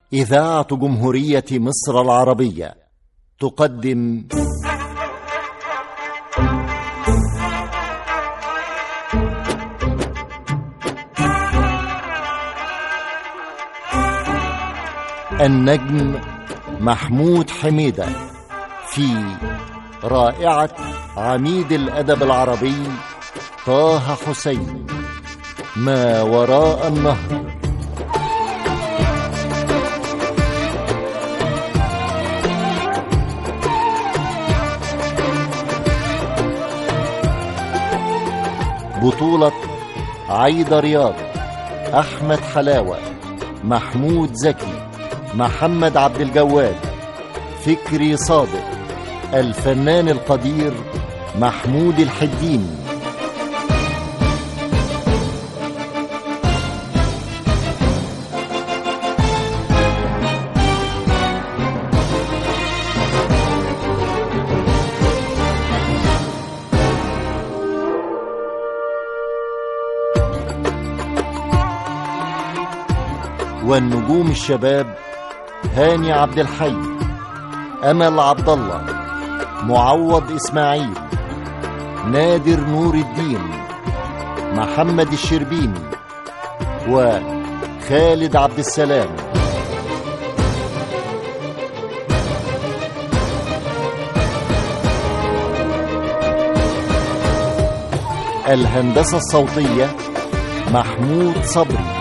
إذاعة جمهورية مصر العربية تقدم النجم محمود حميدة في رائعة عميد الأدب العربي طه حسين ما وراء النهر بطولة عايدة رياض أحمد حلاوة محمود زكي محمد عبد الجواد فكري صادق الفنان القدير محمود الحديني والنجوم الشباب هاني عبد الحي امل عبد الله معوض اسماعيل نادر نور الدين محمد الشربيني وخالد عبد السلام الهندسه الصوتيه محمود صبري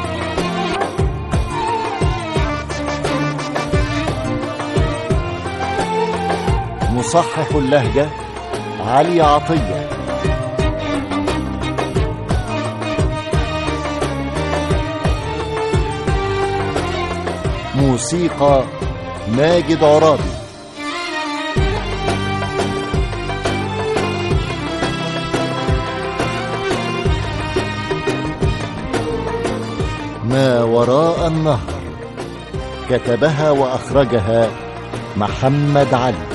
مصحح اللهجة علي عطية موسيقى ماجد عرابي ما وراء النهر كتبها وأخرجها محمد علي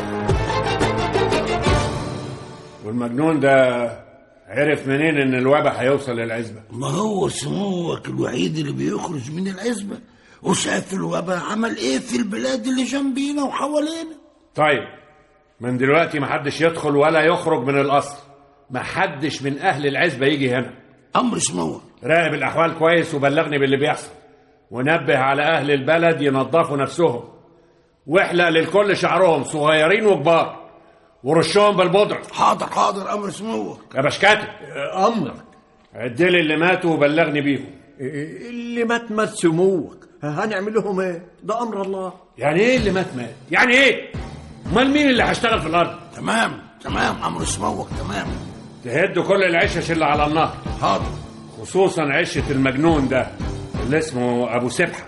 والمجنون ده عرف منين ان الوباء هيوصل للعزبه ما هو سموك الوحيد اللي بيخرج من العزبة وشاف الوباء عمل ايه في البلاد اللي جنبينا وحوالينا طيب من دلوقتي محدش يدخل ولا يخرج من القصر محدش من اهل العزبه يجي هنا امر سموك راقب الاحوال كويس وبلغني باللي بيحصل ونبه على اهل البلد ينظفوا نفسهم واحلق للكل شعرهم صغيرين وكبار ورشهم بالبودرة حاضر حاضر امر سموك يا بشكاتب أمرك عدلي اللي ماتوا وبلغني بيهم اللي مات مات سموك هنعمل لهم ايه ده أمر الله يعني ايه اللي مات مات يعني ايه امال مين اللي هيشتغل في الارض تمام تمام امر سموك تمام تهدوا كل العشش اللي على النهر حاضر خصوصا عشة المجنون ده اللي اسمه ابو سبحه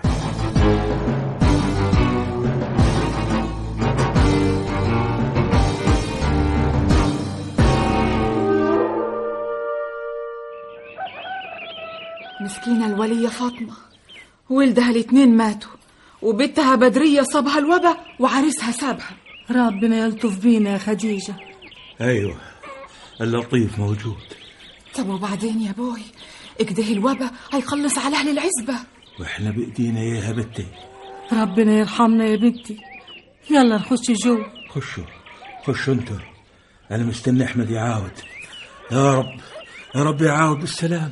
مسكينة الولية فاطمة ولدها الاتنين ماتوا وبنتها بدرية صابها الوبا وعريسها سابها ربنا يلطف بينا يا خديجة ايوه اللطيف موجود طب وبعدين يا بوي اكده الوبا هيخلص على أهل العزبة واحنا بايدينا ايه يا بنتي ربنا يرحمنا يا بنتي يلا نخش جو خشوا خشوا انتوا انا مستني احمد يعاود يا رب يا رب يعاود بالسلام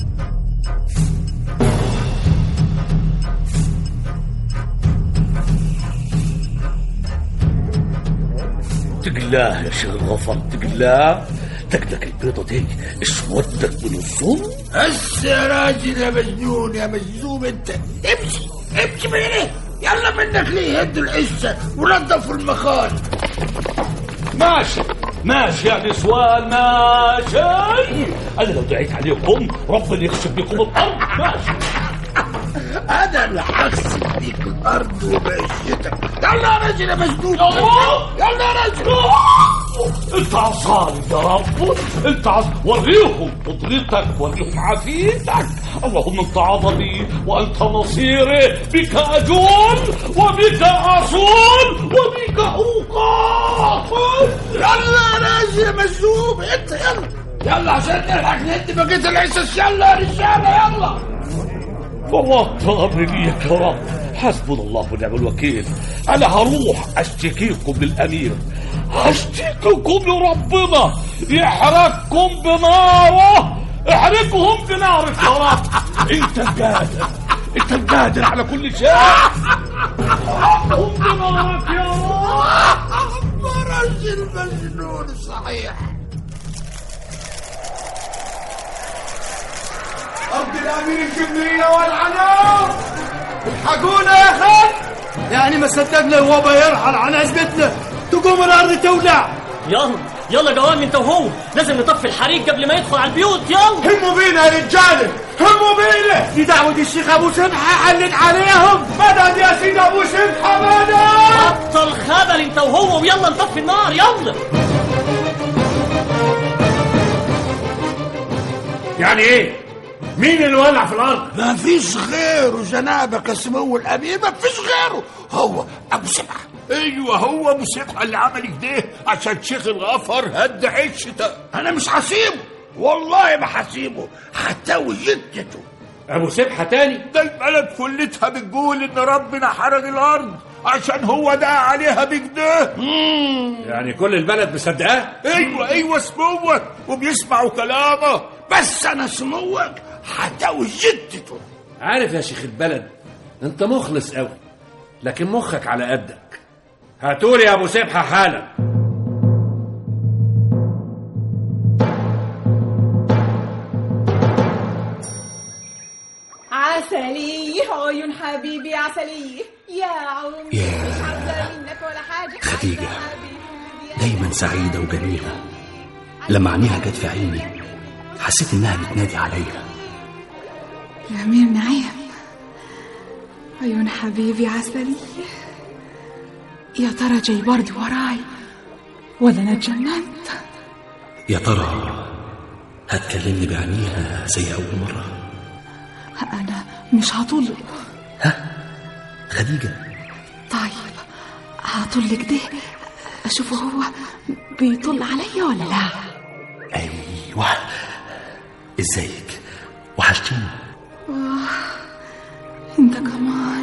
تقلاه يا شيخ الغفر تقلاه تكدك البيضة دي اسودت من الظلم بس يا راجل يا مجنون يا مجنون انت امشي امشي من هنا يلا منك ليه هدوا العشة ونظفوا المخان ماشي ماشي يا نسوان ماشي انا لو دعيت عليكم ربنا يخسف بكم الارض ماشي انا اللي هغسل بيك الارض ومعيشتك يلا يا راجل يا مجنون الله! يلا يا راجل انت عصاري يا رب انت عص... وريهم قدرتك وريهم عافيتك اللهم انت عظمي وانت نصيري بك اجول وبك اصول وبك اوقاف يلا يا راجل يا مجنون انت يلا يلا عشان نلحق ندي بقية العشش يلا يا رجالة يلا والله تامر ليك يا رب حسبنا الله ونعم الوكيل انا هروح اشتكيكم للامير هشتكيكم لربنا يحرقكم بناره احرقهم بنارك يا رب انت القادر انت القادر على كل شيء احرقهم بنارك يا رب رجل مجنون صحيح أرض الأمير الجبرية والعناء الحقونا يا خال يعني ما صدقنا الوبا يرحل عن عزبتنا تقوم الأرض تولع يلا يلا جوان انت وهو لازم نطفي الحريق قبل ما يدخل على البيوت يلا هموا بينا يا رجالة هموا بينا دي دعوة الشيخ أبو سمحة حلت عليهم مدد يا سيدي أبو سمحة مدد بطل خبل انت وهو ويلا نطفي النار يلا يعني ايه مين اللي ولع في الارض ما فيش غيره جنابك سمو الامير ما فيش غيره هو ابو سبعه ايوه هو ابو سبحه اللي عمل كده عشان شيخ الغفر هد عشته انا مش هسيبه والله ما هسيبه هتوي جدته ابو سبحه تاني ده البلد كلتها بتقول ان ربنا حرق الارض عشان هو دعا عليها بكده يعني كل البلد مصدقاه ايوه ايوه سموك وبيسمعوا كلامه بس انا سموك هتوي جدته عارف يا شيخ البلد انت مخلص قوي لكن مخك على قدك هاتولي يا ابو سبحه حالا عسلي عيون حبيبي عسلي يا عمري مش عاوزة منك ولا حاجة خديجة دايما سعيدة وجميلة لما عينيها جت في عيني حسيت إنها بتنادي عليا يا أمير نعيم عيون حبيبي عسلي يا ترى جاي برضه وراي ولا أنا اتجننت يا ترى هتكلمني بعينيها زي أول مرة أنا مش هطل خديجة طيب هطل كده أشوفه هو بيطل عليا ولا لا أيوة إزيك وحشتيني آه، انت كمان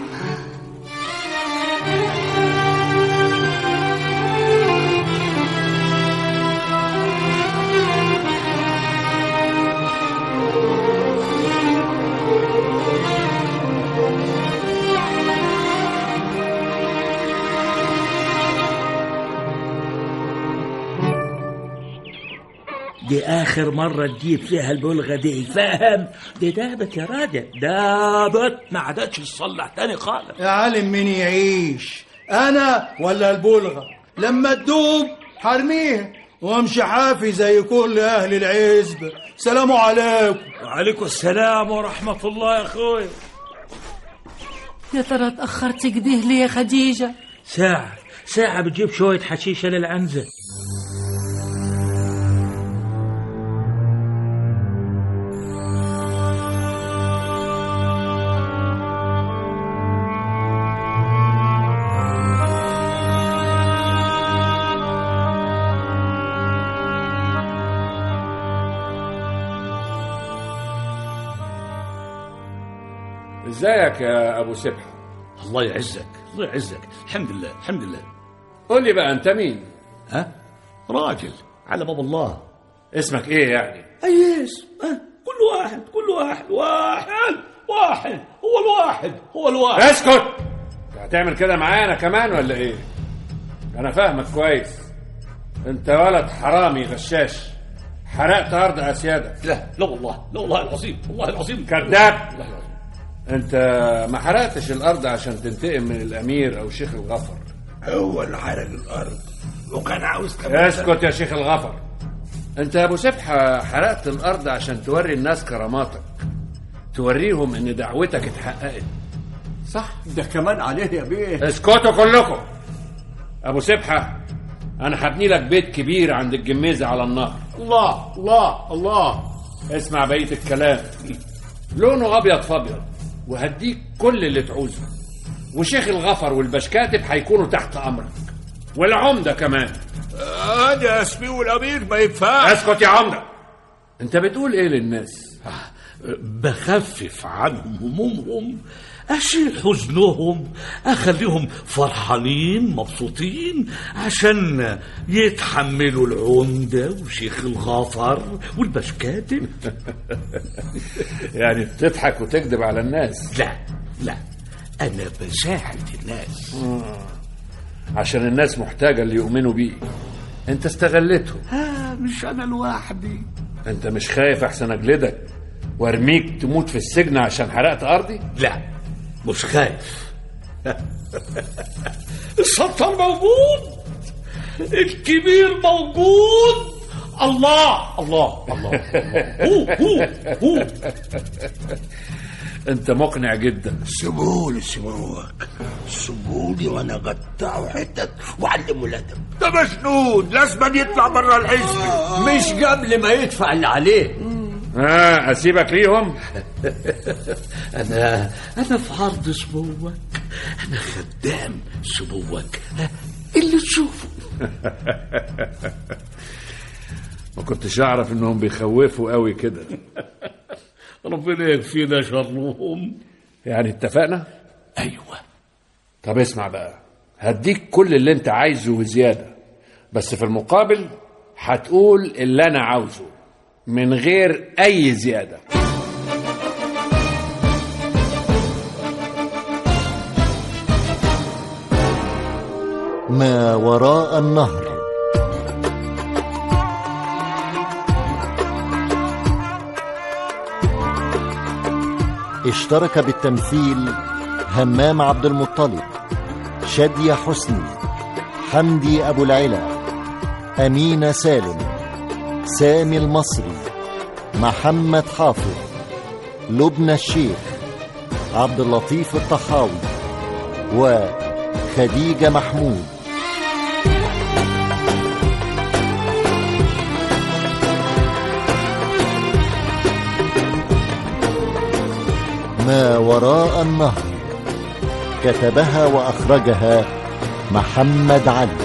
دي آخر مرة تجيب فيها البلغة دي فاهم دي دابت يا راجل دابت ما عادتش تصلح تاني خالص يا عالم مين يعيش أنا ولا البلغة لما تدوب حرميها وامشي حافي زي كل أهل العزبة سلام عليكم وعليكم السلام ورحمة الله يا أخوي يا ترى اتأخرت كده ليه يا خديجة ساعة ساعة بتجيب شوية حشيشة للعنزة ازيك يا ابو سبحه الله يعزك الله يعزك الحمد لله الحمد لله قول لي بقى انت مين ها راجل على باب الله اسمك ايه يعني اي اسم أه؟ كل واحد كل واحد واحد واحد هو الواحد هو الواحد اسكت أنت هتعمل كده معايا انا كمان ولا ايه انا فاهمك كويس انت ولد حرامي غشاش حرقت ارض اسيادك لا لا والله لا والله العظيم والله العظيم كذاب انت ما حرقتش الارض عشان تنتقم من الامير او شيخ الغفر هو اللي حرق الارض وكان عاوز كمان اسكت يا شيخ الغفر انت يا ابو سبحه حرقت الارض عشان توري الناس كراماتك توريهم ان دعوتك اتحققت صح ده كمان عليه يا بيه اسكتوا كلكم ابو سبحه انا هبني لك بيت كبير عند الجميزه على النهر الله الله الله اسمع بقيه الكلام لونه ابيض فابيض وهديك كل اللي تعوزه وشيخ الغفر والبشكاتب هيكونوا تحت امرك والعمده كمان انا اسمي والامير ما ينفعش اسكت يا عمده انت بتقول ايه للناس بخفف عنهم همومهم أشيل حزنهم أخليهم فرحانين مبسوطين عشان يتحملوا العمدة وشيخ الغفر والبشكاتب يعني بتضحك وتكذب على الناس لا لا أنا بساعد الناس عشان الناس محتاجة اللي يؤمنوا بيه انت استغلتهم آه مش أنا لوحدي انت مش خايف احسن اجلدك وارميك تموت في السجن عشان حرقت ارضي لا مش خايف السلطان موجود الكبير موجود الله الله الله هو هو هو انت مقنع جدا سيبولي سيبوك سيبولي وانا اقطعه حتت واعلمه الادب ده مجنون لازم يطلع بره الحزب مش قبل ما يدفع اللي عليه اه اسيبك ليهم أنا أنا في عرض سموك أنا خدام سموك ها، اللي تشوفه ما كنتش اعرف انهم بيخوفوا قوي كده ربنا يكفينا شرهم يعني اتفقنا أيوة طب اسمع بقى هديك كل اللي انت عايزه وزيادة بس في المقابل هتقول اللي انا عاوزه من غير اي زيادة ما وراء النهر اشترك بالتمثيل همام عبد المطلب شادية حسني حمدي أبو العلا أمينة سالم سامي المصري محمد حافظ لبنى الشيخ عبد اللطيف الطحاوي وخديجة محمود ما وراء النهر كتبها وأخرجها محمد علي